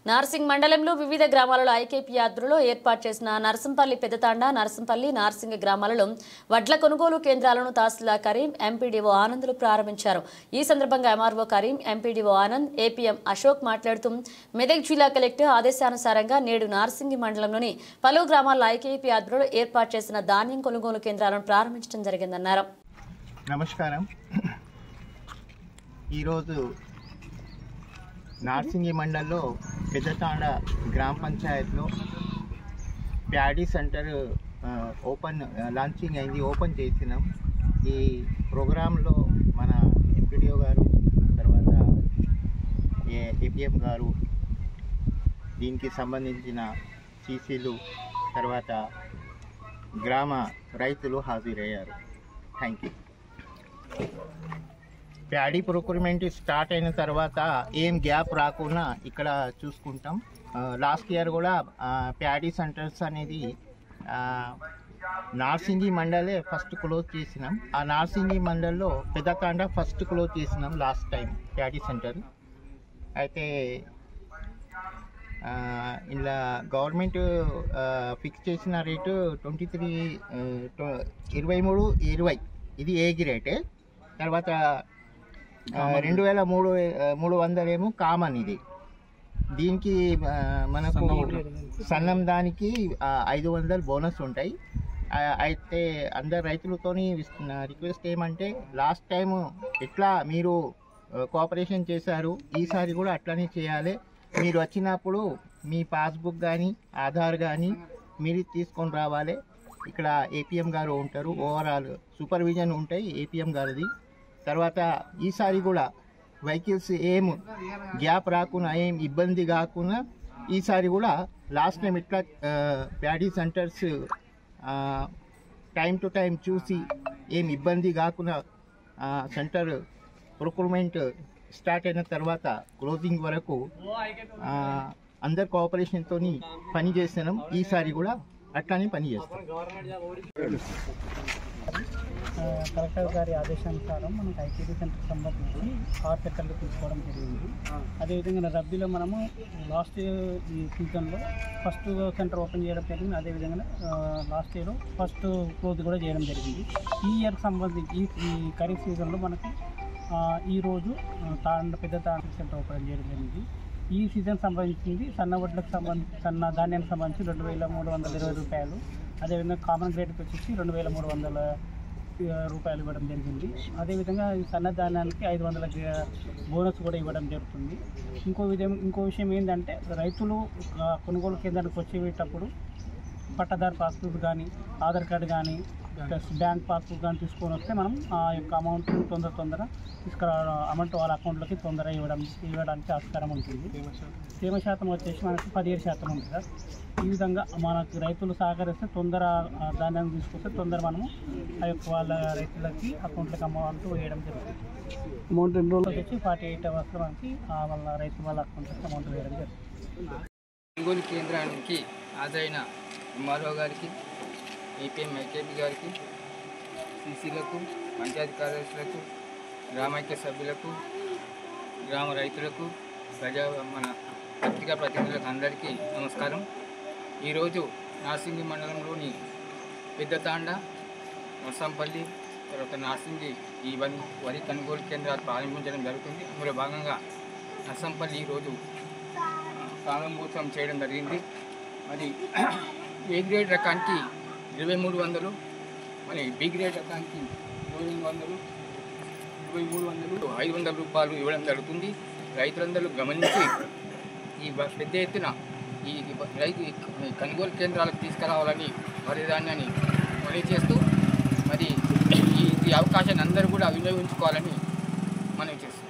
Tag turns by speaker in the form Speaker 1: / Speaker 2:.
Speaker 1: నార్సింగ్ మండలంలో వివిధ గ్రామాలలో ఐకేపీ ఆధ్వర్యంలో ఏర్పాటు చేసిన నరసింపల్లి పెద్దతాండ నరసింపల్లి నార్సింగ గ్రామాలలో వడ్ల కొనుగోలు కేంద్రాలను తహసీల్దార్ కరీం ఎంపీడీఓ ఆనందులు ప్రారంభించారు ఈ సందర్భంగా MRO Karim MPDO Anand APM Ashok మాట్లాడుతూ మెదక్ జిల్లా కలెక్టర్ ఆదేశానుసారంగా నేడు నార్సింగి మండలంలోని పలు గ్రామాల్లో ఐకేపీ ఆధ్వర్యంలో ఏర్పాటు చేసిన ధాన్యం కొనుగోలు కేంద్రాలను ప్రారంభించడం జరిగిందన్నారు
Speaker 2: నమస్కారం ఈరోజు నార్సింగి మండల్లో పెద్దతాండ గ్రామ పంచాయత్లో ప్యాడీ సెంటర్ ఆ, ఓపెన్ ఆ, లాంచింగ్ అయింది ఓపెన్ చేసినాం ఈ ప్రోగ్రాంలో మన ఎంపీడీఓ గారు తర్వాత ఏపీఎం గారు దీనికి సంబంధించిన సీసీలు తర్వాత గ్రామ రైతులు హాజరయ్యారు thank you paddy procurement start అయిన తర్వాత ఏం గ్యాప్ రాకుండా ఇక్కడ చూసుకుంటాం లాస్ట్ ఇయర్ కూడా ఆ, ప్యాడీ సెంటర్స్ అనేది ఆ, నార్సింగి మండలే ఫస్ట్ క్లోజ్ చేసినాం ఆ నార్సింగి మండల్లో పెద్దకాండ ఫస్ట్ క్లోజ్ చేసినాం లాస్ట్ టైం ప్యాడీ సెంటర్ అయితే ఆ, ఇలా గవర్నమెంట్ ఫిక్స్ చేసిన రేటు ట్వంటీ త్రీ ఇరవై మూడు ఇరవై ఇది ఏ రేటే తర్వాత ఆ, రెండు వేల మూడు ఆ, మూడు వందలేమో కామన్ ఇది దీనికి ఆ, మనకు సన్నం దానికి ఆ, ఐదు వందలు బోనస్ ఉంటాయి ఆ, అయితే అందరు రైతులతోని రిక్వెస్ట్ ఏమంటే లాస్ట్ టైం ఎట్లా మీరు కోఆపరేషన్ చేశారు ఈసారి కూడా అట్లానే చేయాలి మీరు వచ్చినప్పుడు మీ పాస్బుక్ కానీ ఆధార్ కానీ మీరు తీసుకొని రావాలి ఇక్కడ ఏపీఎం గారు ఉంటారు ఓవరాల్ సూపర్విజన్ ఉంటాయి ఏపీఎం గారిది తర్వాత ఈసారి కూడా వెహికల్స్ ఏం గ్యాప్ రాకుండా ఏం ఇబ్బంది కాకుండా ఈసారి కూడా లాస్ట్ టైం ఇట్లా paddy centres time to time చూసి ఏం ఇబ్బంది కాకుండా సెంటర్ ప్రొక్యూర్మెంట్ స్టార్ట్ అయిన తర్వాత క్లోజింగ్ వరకు ఆ, అందరి కోఆపరేషన్తో పని చేస్తున్నాం ఈసారి కూడా అట్లానే పని చేస్తాం
Speaker 3: ఆ, కలెక్టర్ గారి ఆదేశానుసారం మనకు ఐటీడీ సెంటర్ సంబంధించి ఆరు సెంటర్లు తీసుకోవడం జరిగింది అదేవిధంగా రద్దీలో మనము లాస్ట్ ఈ సీజన్లో ఫస్ట్ సెంటర్ ఓపెన్ చేయడం జరిగింది అదేవిధంగా లాస్ట్ ఇయర్ ఫస్ట్ క్లోజ్ కూడా చేయడం జరిగింది ఈ ఇయర్కి సంబంధించి ఈ ఈ ఖరీఫ్ సీజన్లో మనకు ఆ, ఈ రోజు ఆ, తాండ పెద్ద తాండ సెంటర్ ఓపెన్ చేయడం జరిగింది ఈ సీజన్ సంబంధించింది సన్న వడ్లకు సంబంధించి సన్న ధాన్యానికి సంబంధించి రెండు వేల మూడు వందల ఇరవై రూపాయలు అదేవిధంగా కామన్ గ్రేడ్కి వచ్చేసి రెండు వేల మూడు వందల ఆ, రూపాయలు ఇవ్వడం జరిగింది అదేవిధంగా ఈ సన్న ధాన్యానికి ఐదు వందల గ్రా- బోనస్ కూడా ఇవ్వడం జరుగుతుంది ఇంకో విధం ఇంకో విషయం ఏంటంటే రైతులు ఆ, కొనుగోలు కేంద్రానికి వచ్చేటప్పుడు పట్టదారు పాస్బుక్ కానీ ఆధార్ కార్డు కానీ ప్లస్ బ్యాంక్ పాస్బుక్ కానీ తీసుకొని వస్తే మనం ఆ యొక్క అమౌంట్ తొందర తొందర తీసుకురా అమౌంట్ వాళ్ళ అకౌంట్లోకి తొందర ఇవ్వడం ఇవ్వడానికి ఆస్కారం ఉంటుంది తేమ శాతం వచ్చేసి మనకి పదిహేడు శాతం ఉంది సార్ ఈ విధంగా మనకు రైతులు సహకరిస్తే తొందర ఆ, ధాన్యాన్ని తీసుకొస్తే తొందర మనము ఆ యొక్క వాళ్ళ రైతులకి అకౌంట్లకి అమౌంట్ వేయడం జరుగుతుంది అమౌంట్ రెండు రోజులు వచ్చి ఫార్టీ ఎయిట్ అవర్స్ మనకి ఆ వాళ్ళ రైతు వాళ్ళ అకౌంట్లకి అమౌంట్ వేయడం జరుగుతుంది
Speaker 4: కొనుగోలు కేంద్రానికి హాజరైన ఎంఆర్ఓ గారికి ఏపీఎం ఐకేపీ గారికి సీసీలకు పంచాయతీ కార్యదర్శులకు గ్రామైక్య సభ్యులకు గ్రామ రైతులకు ప్రజా మన పత్రికా ప్రతినిధులకు అందరికీ నమస్కారం ఈరోజు నార్సింగి మండలంలోని పెద్దతాండ నర్సంపల్లి తర్వాత నార్సింగి ఈ వరి వరి కొనుగోలు కేంద్రాలు ప్రారంభించడం జరుగుతుంది అందులో భాగంగా నర్సంపల్లి ఈరోజు ప్రారంభోత్సవం చేయడం జరిగింది మరి ఏ గ్రేడ్ రకానికి ఇరవై మూడు వందలు మరి బి గ్రేడ్ రకానికి ఇరవై ఎనిమిది వందలు ఇరవై మూడు వందలు ఐదు వందల రూపాయలు ఇవ్వడం జరుగుతుంది రైతులందరూ గమనించి ఈ బ- పెద్ద ఎత్తున ఈ బ- రైతు ఈ కొనుగోలు కేంద్రాలకు తీసుకురావాలని వరి ధాన్యాన్ని మనవి చేస్తూ మరి ఈ ఈ అవకాశాన్ని అందరూ కూడా వినియోగించుకోవాలని మనం చేస్తున్నాం